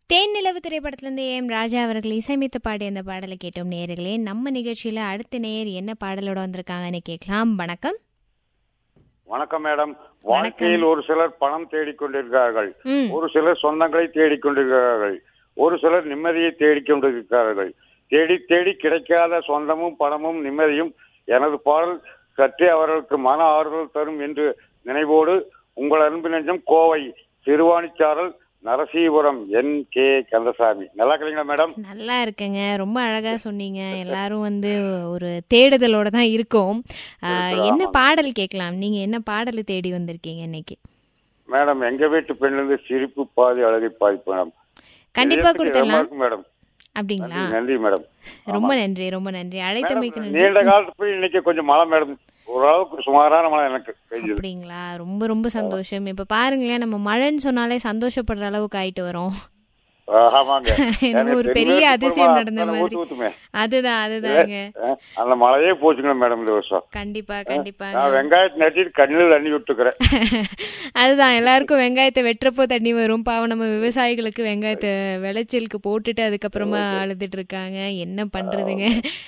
தேன் நிலவு திரைப்படத்திலிருந்து எம் ராஜா அவர்கள் இசையமைத்து பாடிய அந்த பாடலை கேட்டோம் நேயர்களே நம்ம நிகழ்ச்சியில அடுத்த நேயர் என்ன பாடலோட வந்திருக்காங்கன்னு கேட்கலாம் வணக்கம் வணக்கம் மேடம் வாழ்க்கையில் ஒரு சிலர் பணம் தேடிக்கொண்டிருக்கிறார்கள் ம் ஒரு சிலர் சொந்தங்களை தேடிக்கொண்டிருக்கிறார்கள் ஒரு சிலர் நிம்மதியை தேடிக்கொண்டிருக்கிறார்கள் தேடி தேடி கிடைக்காத சொந்தமும் பணமும் நிம்மதியும் எனது பாடல் சற்றே அவர்களுக்கு மன ஆறுதல் தரும் என்று நினைவோடு உங்கள் அன்பு நெஞ்சம் கோவை சிறுவாணிச்சாரல் நரசீபுரம் என் கே கந்தசாமி நல்லா இருக்கிறீங்களா மேடம் நல்லா இருக்குங்க ரொம்ப அழகா சொன்னீங்க எல்லாரும் வந்து ஒரு தேடுதலோட தான் இருக்கோம் ஆ, என்ன பாடல் கேட்கலாம் நீங்க என்ன பாடலை தேடி வந்திருக்கீங்க இன்னைக்கு மேடம் எங்க வீட்டு பெண்ணிலிருந்து சிரிப்பு பாதி அழகை பாதி மேடம் கண்டிப்பா இதயத்துக்கு கொடுத்துடலாம் இதமா இருக்கு மேடம் அப்படிங்களா நன்றி நன்றி மேடம் ரொம்ப நன்றி ரொம்ப நன்றி அழைத்தமைக்கு நன்றி நீண்ட காலத்துக்கு இன்னைக்கு கொஞ்சம் மழை மேடம் ஓரளவுக்கு சுமாரான மழை எனக்கு பெய்யுது அப்படிங்களா ரொம்ப ரொம்ப சந்தோஷம் இப்ப பாருங்களேன் நம்ம மழைன்னு சொன்னாலே சந்தோஷப்படுற அளவுக்கு ஆயிட்டு வரோம் ஆமாங்க என்னமோ ஒரு எனக்கு பெரிய தென்மேற்கு அதிசயம் பருவமழை நடந்த அத்தனை மாதிரி ஊத்து ஊத்துமே. அதுதான் அதுதாங்க அஹ், அந்த மழையே போச்சுங்க மேடம் இந்த வருஷம் கண்டிப்பா கண்டிப்பாங்க நான் வெங்காயத்தை நட்டிட்டு கண்ணில் தண்ணி விட்டுக்கிறேன் அதுதான் எல்லாருக்கும் வெங்காயத்தை வெட்டுறப்போ தண்ணி வரும் பாவம் நம்ம விவசாயிகளுக்கு வெங்காயத்தை விளைச்சலுக்கு போட்டுட்டு அதுக்கப்புறமா அழுதுட்டு இருக்காங்க என்ன பண்றதுங்க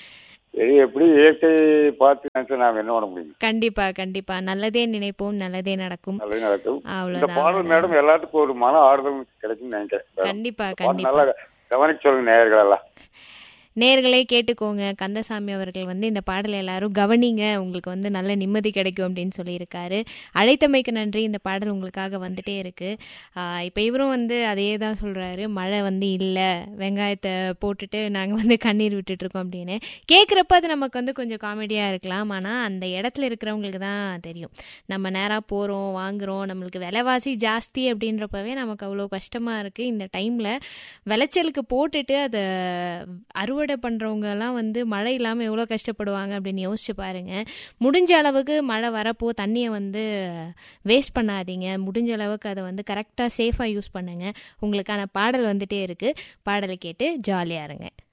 சரி எப்படி இயற்கை பார்த்து நினைச்சு நாம் என்ன பண்ண முடியும் கண்டிப்பா கண்டிப்பா நல்லதே நினைப்போம் நல்லதே நடக்கும் நல்லது நடக்கும் இந்த அவ்வளவுதான் பாடல் மேடம் எல்லாத்துக்கும் ஒரு மன ஆறுதல் கிடைக்கும்னு நினைக்கிறேன் கண்டிப்பா பாடல் கண்டிப்பா நல்லா கவனிச்சு சொல்லுங்க நேயர்கள் எல்லாம் நேர்களே கேட்டுக்கோங்க கந்தசாமி அவர்கள் வந்து இந்த பாடலை எல்லாரும் கவனிங்க உங்களுக்கு வந்து நல்ல நிம்மதி கிடைக்கும் அப்படின்னு சொல்லியிருக்காரு அழைத்தமைக்கு நன்றி இந்த பாடல் உங்களுக்காக வந்துட்டே இருக்கு ஆஹ் இப்ப இவரும் வந்து அதே தான் சொல்றாரு மழை வந்து இல்லை வெங்காயத்தை போட்டுட்டு நாங்க வந்து கண்ணீர் விட்டுட்டு இருக்கோம் அப்படின்னு கேட்குறப்ப அது நமக்கு வந்து கொஞ்சம் காமெடியா இருக்கலாம் ஆனா அந்த இடத்துல இருக்கிறவங்களுக்கு தான் தெரியும் நம்ம நேரா போறோம் வாங்குறோம் நம்மளுக்கு விலைவாசி ஜாஸ்தி அப்படின்றப்பவே நமக்கு அவ்வளோ கஷ்டமா இருக்கு இந்த டைம்ல விளைச்சலுக்கு போட்டுட்டு அதை அறுவடை பண்றவங்க எல்லாம் வந்து மழை இல்லாம எவ்வளோ கஷ்டப்படுவாங்க அப்படின்னு யோசிச்சு பாருங்க முடிஞ்ச அளவுக்கு மழை வரப்போ தண்ணியை வந்து வேஸ்ட் பண்ணாதீங்க முடிஞ்ச அளவுக்கு அதை வந்து கரெக்டாக சேஃபாக யூஸ் பண்ணுங்க உங்களுக்கான பாடல் வந்துட்டே இருக்கு பாடலை கேட்டு ஜாலியாக இருங்க